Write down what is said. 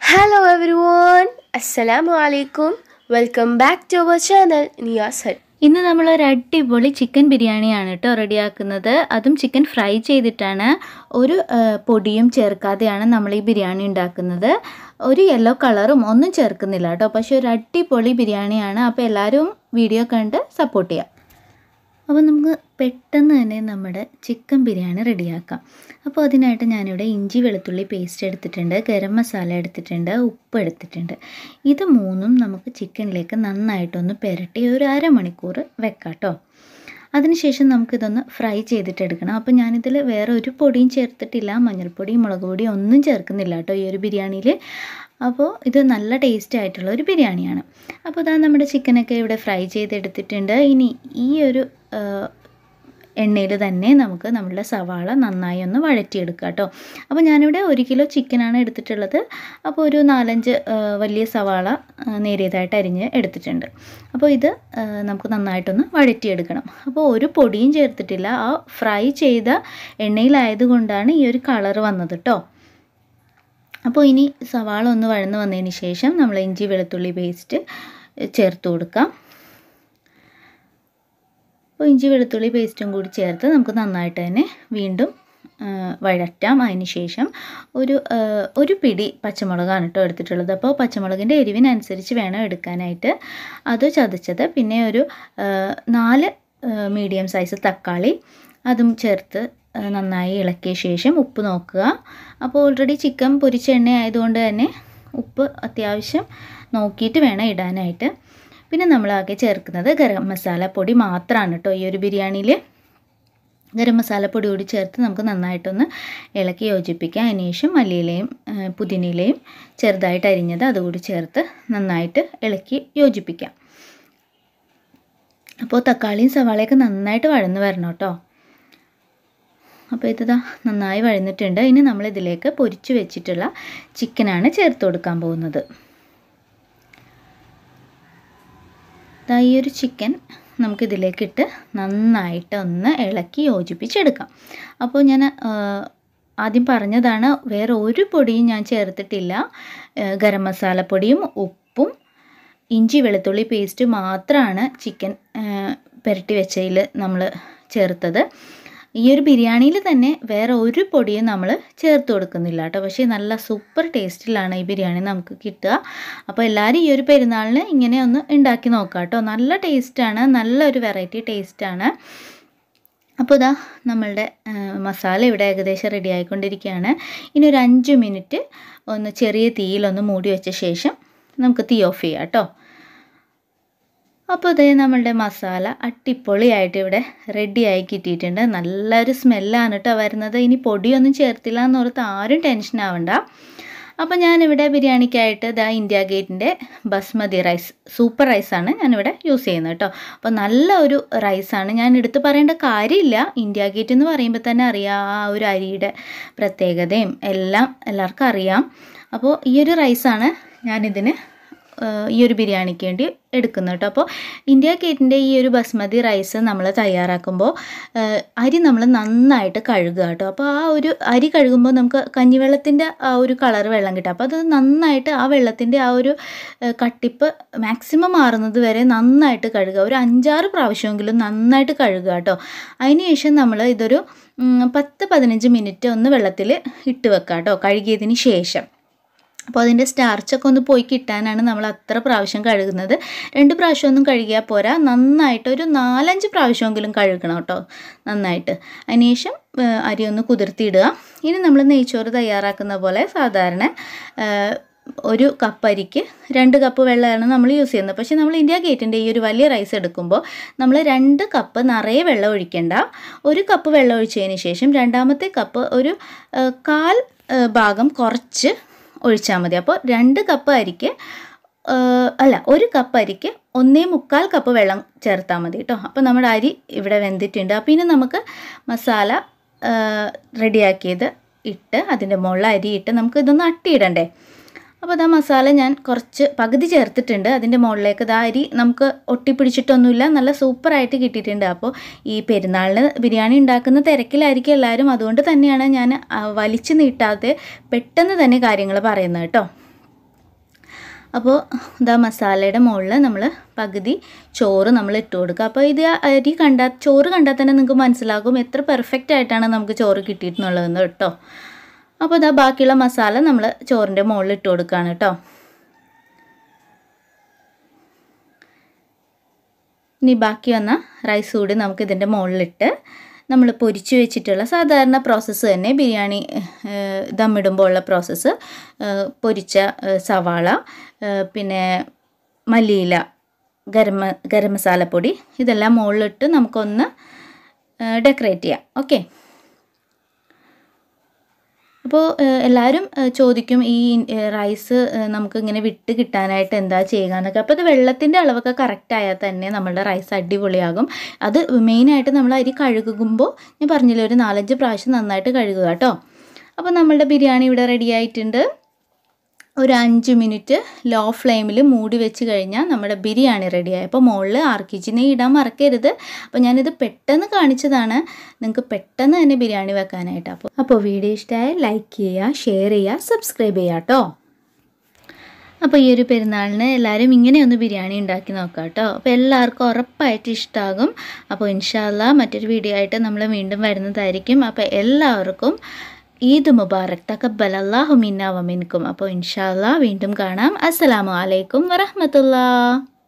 Hello everyone, Assalamu alaikum. Welcome back to our channel Niya's Hut. ഇന്ന് നമ്മൾ ഒരു അടിപൊളി ചിക്കൻ ബിരിയാണിയാണ് കേട്ടോ റെഡിയാക്കുന്നത് അതും ചിക്കൻ ഫ്രൈ ചെയ്തിട്ടാണ് ഒരു ആ, പൊടിയും ചേർക്കാതെയാണ് നമ്മൾ ഈ ബിരിയാണി ഉണ്ടാക്കുന്നത് ഒരു യെല്ലോ കളറും ഒന്നും ചേർക്കുന്നില്ല കേട്ടോ പക്ഷേ ഒരു അടിപൊളി ബിരിയാണിയാണ് അപ്പോൾ എല്ലാവരും വീഡിയോ കണ്ട് സപ്പോർട്ട് ചെയ്യാം അപ്പോൾ നമുക്ക് പെട്ടെന്ന് തന്നെ നമ്മുടെ ചിക്കൻ ബിരിയാണി റെഡിയാക്കാം അപ്പോൾ അതിനായിട്ട് ഞാനിവിടെ ഇഞ്ചി വെളുത്തുള്ളി പേസ്റ്റ് എടുത്തിട്ടുണ്ട് ഗരം മസാല എടുത്തിട്ടുണ്ട് ഉപ്പ് എടുത്തിട്ടുണ്ട് ഇത് മൂന്നും നമുക്ക് ചിക്കനിലേക്ക് നന്നായിട്ടൊന്ന് പുരട്ടി ഒരു അരമണിക്കൂർ വെക്കാം കേട്ടോ അതിനുശേഷം നമുക്കിതൊന്ന് ഫ്രൈ ചെയ്തിട്ടെടുക്കണം അപ്പോൾ ഞാനിതിൽ വേറെ ഒരു പൊടിയും ചേർത്തിട്ടില്ല മഞ്ഞൾപ്പൊടി മുളക് പൊടി ഒന്നും ചേർക്കുന്നില്ല കേട്ടോ ഈ ഒരു ബിരിയാണിയിൽ അപ്പോൾ ഇത് നല്ല ടേസ്റ്റ് ആയിട്ടുള്ള ഒരു ബിരിയാണിയാണ് അപ്പോൾ ഇതാ നമ്മുടെ ചിക്കനൊക്കെ ഇവിടെ ഫ്രൈ ചെയ്തെടുത്തിട്ടുണ്ട് ഇനി ഈ ഒരു എണ്ണയിൽ തന്നെ നമുക്ക് നമ്മളുടെ സവാള നന്നായി ഒന്ന് വഴറ്റിയെടുക്കുക കേട്ടോ അപ്പോൾ ഞാനിവിടെ ഒരു കിലോ ചിക്കനാണ് എടുത്തിട്ടുള്ളത് അപ്പോൾ ഒരു നാലഞ്ച് ആ, വലിയ സവാള ആ, നേരിയതായിട്ട് അരിഞ്ഞ് എടുത്തിട്ടുണ്ട് അപ്പോൾ ഇത് ആ, നമുക്ക് നന്നായിട്ടൊന്ന് വഴറ്റിയെടുക്കണം അപ്പോൾ ഒരു പൊടിയും ചേർത്തിട്ടില്ല ആ ഫ്രൈ ചെയ്ത എണ്ണയിലായതുകൊണ്ടാണ് ഈ ഒരു കളർ വന്നത് കേട്ടോ അപ്പോൾ ഇനി സവാള ഒന്ന് വഴന്ന് വന്നതിന് ശേഷം നമ്മൾ ഇഞ്ചി വെളുത്തുള്ളി പേസ്റ്റ് ചേർത്ത് കൊടുക്കാം അപ്പോൾ ഇഞ്ചി വെളുത്തുള്ളി പേസ്റ്റും കൂടി ചേർത്ത് നമുക്ക് നന്നായിട്ട് തന്നെ വീണ്ടും ആ, വഴറ്റാം അതിന് ശേഷം ഒരു ആ, ഒരു പിടി പച്ചമുളകാണ് കേട്ടോ എടുത്തിട്ടുള്ളത് അപ്പോൾ പച്ചമുളകിൻ്റെ എരിവിനനുസരിച്ച് വേണം എടുക്കാനായിട്ട് അത് ചതച്ചത് പിന്നെ ഒരു ആ, നാല് മീഡിയം സൈസ് തക്കാളി അതും ചേർത്ത് ആ, നന്നായി ഇളക്കിയ ശേഷം ഉപ്പ് നോക്കുക അപ്പോൾ ഓൾറെഡി ചിക്കൻ പൊരിച്ച എണ്ണ ആയതുകൊണ്ട് തന്നെ ഉപ്പ് അത്യാവശ്യം നോക്കിയിട്ട് വേണം ഇടാനായിട്ട് പിന്നെ നമ്മളാകെ ചേർക്കുന്നത് ഗരം മസാല പൊടി മാത്രമാണ് കേട്ടോ ഈ ഒരു ബിരിയാണിയിൽ ഗരം മസാലപ്പൊടി കൂടി ചേർത്ത് നമുക്ക് നന്നായിട്ടൊന്ന് ഇളക്കി യോജിപ്പിക്കാം അതിന് ശേഷം മല്ലിയിലയും ആ, പുതിനയിലയും ചെറുതായിട്ട് അരിഞ്ഞത് അതുകൂടി ചേർത്ത് നന്നായിട്ട് ഇളക്കി യോജിപ്പിക്കാം അപ്പോൾ തക്കാളിയും സവാളയൊക്കെ നന്നായിട്ട് വഴന്ന് വരണം കേട്ടോ അപ്പോൾ ഇതാ നന്നായി വഴന്നിട്ടുണ്ട് ഇനി നമ്മൾ ഇതിലേക്ക് പൊരിച്ചു വെച്ചിട്ടുള്ള ചിക്കനാണ് ചേർത്ത് കൊടുക്കാൻ പോകുന്നത് ദാ ഈ ഒരു ചിക്കൻ നമുക്കിതിലേക്കിട്ട് നന്നായിട്ട് ഒന്ന് ഇളക്കി യോജിപ്പിച്ചെടുക്കാം അപ്പോൾ ഞാൻ ആ, ആദ്യം പറഞ്ഞതാണ് വേറെ ഒരു പൊടിയും ഞാൻ ചേർത്തിട്ടില്ല ആ, ഗരം മസാലപ്പൊടിയും ഉപ്പും ഇഞ്ചി വെളുത്തുള്ളി പേസ്റ്റ് മാത്രമാണ് ചിക്കൻ പുരട്ടി വെച്ചതിൽ നമ്മൾ ചേർത്തത് ഈ ഒരു ബിരിയാണിയിൽ തന്നെ വേറെ ഒരു പൊടിയും നമ്മൾ ചേർത്ത് കൊടുക്കുന്നില്ല കേട്ടോ പക്ഷേ നല്ല സൂപ്പർ ടേസ്റ്റിലാണ് ഈ ബിരിയാണി നമുക്ക് കിട്ടുക അപ്പോൾ എല്ലാവരും ഈ ഒരു പെരുന്നാളിന് ഇങ്ങനെ ഒന്ന് ഉണ്ടാക്കി നോക്കാം കേട്ടോ നല്ല ടേസ്റ്റാണ് നല്ലൊരു വെറൈറ്റി ടേസ്റ്റാണ് അപ്പോൾ ഇതാ നമ്മളുടെ ആ, മസാല ഇവിടെ ഏകദേശം റെഡി ആയിക്കൊണ്ടിരിക്കുകയാണ് ഇനി ഒരു അഞ്ച് മിനിറ്റ് ഒന്ന് ചെറിയ തീയിലൊന്ന് മൂടി വെച്ച ശേഷം നമുക്ക് തീ ഓഫ് ചെയ്യാം കേട്ടോ അപ്പോൾ ഇതേ നമ്മളുടെ മസാല അടിപൊളിയായിട്ട് ഇവിടെ റെഡിയായി കിട്ടിയിട്ടുണ്ട് നല്ലൊരു സ്മെല്ലാണ് കേട്ടോ വരുന്നത് ഇനി പൊടിയൊന്നും ചേർത്തില്ല എന്നോർത്ത് ആരും ടെൻഷൻ ആവണ്ട അപ്പോൾ ഞാനിവിടെ ബിരിയാണിക്കായിട്ട് ദാ ഇന്ത്യ ഗേറ്റിൻ്റെ ബസ്മതി റൈസ് സൂപ്പർ റൈസാണ് ഞാനിവിടെ യൂസ് ചെയ്യുന്നത് കേട്ടോ അപ്പോൾ നല്ല ഒരു റൈസാണ് ഞാൻ എടുത്ത് പറയേണ്ട കാര്യമില്ല ഇന്ത്യ ഗേറ്റ് എന്ന് പറയുമ്പോൾ തന്നെ അറിയാം ആ ഒരു അരിയുടെ പ്രത്യേകതയും എല്ലാം എല്ലാവർക്കും അറിയാം അപ്പോൾ ഈ ഒരു റൈസാണ് ഞാനിതിന് ഏഹ് ഈ ഒരു ബിരിയാണിക്ക് വേണ്ടി എടുക്കുന്നത് കേട്ടോ അപ്പോൾ ഇന്ത്യ ഗേറ്റിൻ്റെ ഈ ഒരു ബസ്മതി റൈസ് നമ്മൾ തയ്യാറാക്കുമ്പോൾ ഏഹ് അരി നമ്മൾ നന്നായിട്ട് കഴുകുക കേട്ടോ അപ്പോൾ ആ ഒരു അരി കഴുകുമ്പോൾ നമുക്ക് കഞ്ഞിവെള്ളത്തിൻ്റെ ആ ഒരു കളർ വെള്ളം കിട്ടും അപ്പോൾ അത് നന്നായിട്ട് ആ വെള്ളത്തിൻ്റെ ആ ഒരു ഏഹ് കട്ടിപ്പ് മാക്സിമം മാറുന്നത് വരെ നന്നായിട്ട് കഴുകുക ഒരു അഞ്ചാറ് പ്രാവശ്യമെങ്കിലും നന്നായിട്ട് കഴുകുക കേട്ടോ അതിന് ശേഷം നമ്മൾ ഇതൊരു ഉം, പത്ത് പതിനഞ്ച് മിനിറ്റ് ഒന്ന് വെള്ളത്തിൽ ഇട്ട് വെക്കുക കേട്ടോ കഴുകിയതിന് ശേഷം അപ്പോൾ അതിൻ്റെ സ്റ്റാർച്ചൊക്കെ ഒന്ന് പോയി കിട്ടാനാണ് നമ്മൾ അത്ര പ്രാവശ്യം കഴുകുന്നത് രണ്ട് പ്രാവശ്യമൊന്നും കഴുകിയാൽ പോരാ നന്നായിട്ട് ഒരു നാലഞ്ച് പ്രാവശ്യമെങ്കിലും കഴുകണം കേട്ടോ നന്നായിട്ട് അതിനുശേഷം ഏഹ്, അരി ഒന്ന് കുതിർത്തിയിടുക ഇനി നമ്മൾ നെയ്ച്ചോറ് തയ്യാറാക്കുന്ന പോലെ സാധാരണ ഏഹ്, ഒരു കപ്പ് അരിക്ക് രണ്ട് കപ്പ് വെള്ളമാണ് നമ്മൾ യൂസ് ചെയ്യുന്നത് പക്ഷേ നമ്മൾ ഇന്ത്യ ഗേറ്റിൻ്റെ ഈ ഒരു വലിയ റൈസ് എടുക്കുമ്പോൾ നമ്മൾ രണ്ട് കപ്പ് നിറയെ വെള്ളം ഒഴിക്കേണ്ട ഒരു കപ്പ് വെള്ളം ഒഴിച്ചതിന് ശേഷം രണ്ടാമത്തെ കപ്പ് ഒരു ഏഹ്, കാൽ ഏഹ്, ഭാഗം കുറച്ച് ഒഴിച്ചാൽ മതി അപ്പോൾ രണ്ട് കപ്പ് അരിക്ക് ഏഹ്, അല്ല ഒരു കപ്പ് അരിക്ക് ഒന്നേ മുക്കാൽ കപ്പ് വെള്ളം ചേർത്താൽ മതി കേട്ടോ അപ്പോൾ നമ്മുടെ അരി ഇവിടെ വെന്തിട്ടുണ്ട് അപ്പോൾ ഇനി നമുക്ക് മസാല റെഡിയാക്കിയത് ഇട്ട് അതിൻ്റെ മുകളിൽ അരി ഇട്ട് നമുക്ക് ഇതൊന്ന് അട്ടിയിടണ്ടേ അപ്പോൾ ഇതാ മസാല ഞാൻ കുറച്ച് പകുതി ചേർത്തിട്ടുണ്ട് അതിൻ്റെ മുകളിലേക്ക് ഇതാ അരി നമുക്ക് ഒട്ടിപ്പിടിച്ചിട്ടൊന്നുമില്ല നല്ല സൂപ്പറായിട്ട് കിട്ടിയിട്ടുണ്ട് അപ്പോൾ ഈ പെരുന്നാളിന് ബിരിയാണി ഉണ്ടാക്കുന്ന തിരക്കിലായിരിക്കും എല്ലാവരും അതുകൊണ്ട് തന്നെയാണ് ഞാൻ ആ, വലിച്ചു നീട്ടാതെ പെട്ടെന്ന് തന്നെ കാര്യങ്ങൾ പറയുന്നത് കേട്ടോ അപ്പോൾ ഇതാ മസാലയുടെ മുകളിൽ നമ്മൾ പകുതി ചോറ് നമ്മൾ ഇട്ട് കൊടുക്കുക അപ്പോൾ ഇത് അരി കണ്ടാൽ ചോറ് കണ്ടാൽ തന്നെ നിങ്ങൾക്ക് മനസ്സിലാകും എത്ര പെർഫെക്റ്റ് ആയിട്ടാണ് നമുക്ക് ചോറ് കിട്ടിയിട്ടുള്ളതെന്ന് കേട്ടോ അപ്പോൾ ഇതാ ബാക്കിയുള്ള മസാല നമ്മൾ ചോറിൻ്റെ മുകളിൽ ഇട്ട് കൊടുക്കുകയാണ് കേട്ടോ ഇനി ബാക്കി വന്ന റൈസ് കൂടി നമുക്ക് ഇതിൻ്റെ മുകളിലിട്ട് നമ്മൾ പൊരിച്ച് വെച്ചിട്ടുള്ള സാധാരണ പ്രോസസ്സ് തന്നെ ബിരിയാണി ഏഹ്, ദമ്മിടുമ്പോൾ ഉള്ള പ്രോസസ്സ് ഏഹ്, പൊരിച്ച ഏഹ്, സവാള ഏഹ്, പിന്നെ മല്ലിയില ഗരം മ- ഗരം മസാലപ്പൊടി ഇതെല്ലാം മുകളിലിട്ട് നമുക്കൊന്ന് ഡെക്കറേറ്റ് ചെയ്യാം ഓക്കെ അപ്പോൾ എല്ലാവരും ഏഹ്, ചോദിക്കും ഈ ഏഹ്, റൈസ് ഏഹ്, നമുക്ക് ഇങ്ങനെ വിട്ട് കിട്ടാനായിട്ട് എന്താ ചെയ്യുക എന്നൊക്കെ അപ്പോൾ ഇത് വെള്ളത്തിൻ്റെ അളവൊക്കെ കറക്റ്റ് ആയാൽ തന്നെ നമ്മളുടെ റൈസ് അടിപൊളിയാകും അത് മെയിനായിട്ട് നമ്മൾ അരി കഴുകുമ്പോൾ ഞാൻ പറഞ്ഞില്ലേ ഒരു നാലഞ്ച് പ്രാവശ്യം നന്നായിട്ട് കഴുകുക കേട്ടോ അപ്പോൾ നമ്മളുടെ ബിരിയാണി ഇവിടെ റെഡി ആയിട്ടുണ്ട് ഒരു അഞ്ച് മിനിറ്റ് ലോ ഫ്ലെയിമിൽ മൂടി വെച്ച് കഴിഞ്ഞാൽ നമ്മുടെ ബിരിയാണി റെഡിയായി അപ്പോൾ മുകളിൽ ആർക്കിച്ചിനെ ഇടാൻ മറക്കരുത് അപ്പോൾ ഞാനിത് പെട്ടെന്ന് കാണിച്ചതാണ് നിങ്ങൾക്ക് പെട്ടെന്ന് തന്നെ ബിരിയാണി വെക്കാനായിട്ട് അപ്പോൾ അപ്പോൾ വീഡിയോ ഇഷ്ടമായ ലൈക്ക് ചെയ്യുക ഷെയർ ചെയ്യുക സബ്സ്ക്രൈബ് ചെയ്യുക കേട്ടോ അപ്പോൾ ഈ ഒരു പെരുന്നാളിന് എല്ലാവരും ഇങ്ങനെയൊന്ന് ബിരിയാണി ഉണ്ടാക്കി നോക്കാം കേട്ടോ അപ്പോൾ എല്ലാവർക്കും ഉറപ്പായിട്ട് ഇഷ്ടമാകും അപ്പോൾ ഇൻഷാല്ല മറ്റൊരു വീഡിയോ ആയിട്ട് നമ്മൾ വീണ്ടും വരുന്നതായിരിക്കും അപ്പോൾ എല്ലാവർക്കും ഈദ് മുബാറക് തക്കബൽ അള്ളാഹു മിന്ന വമിൻകും അപ്പോൾ ഇൻഷാല്ല വീണ്ടും കാണാം അസ്സലാമു അലൈക്കും വറഹമത്തുള്ള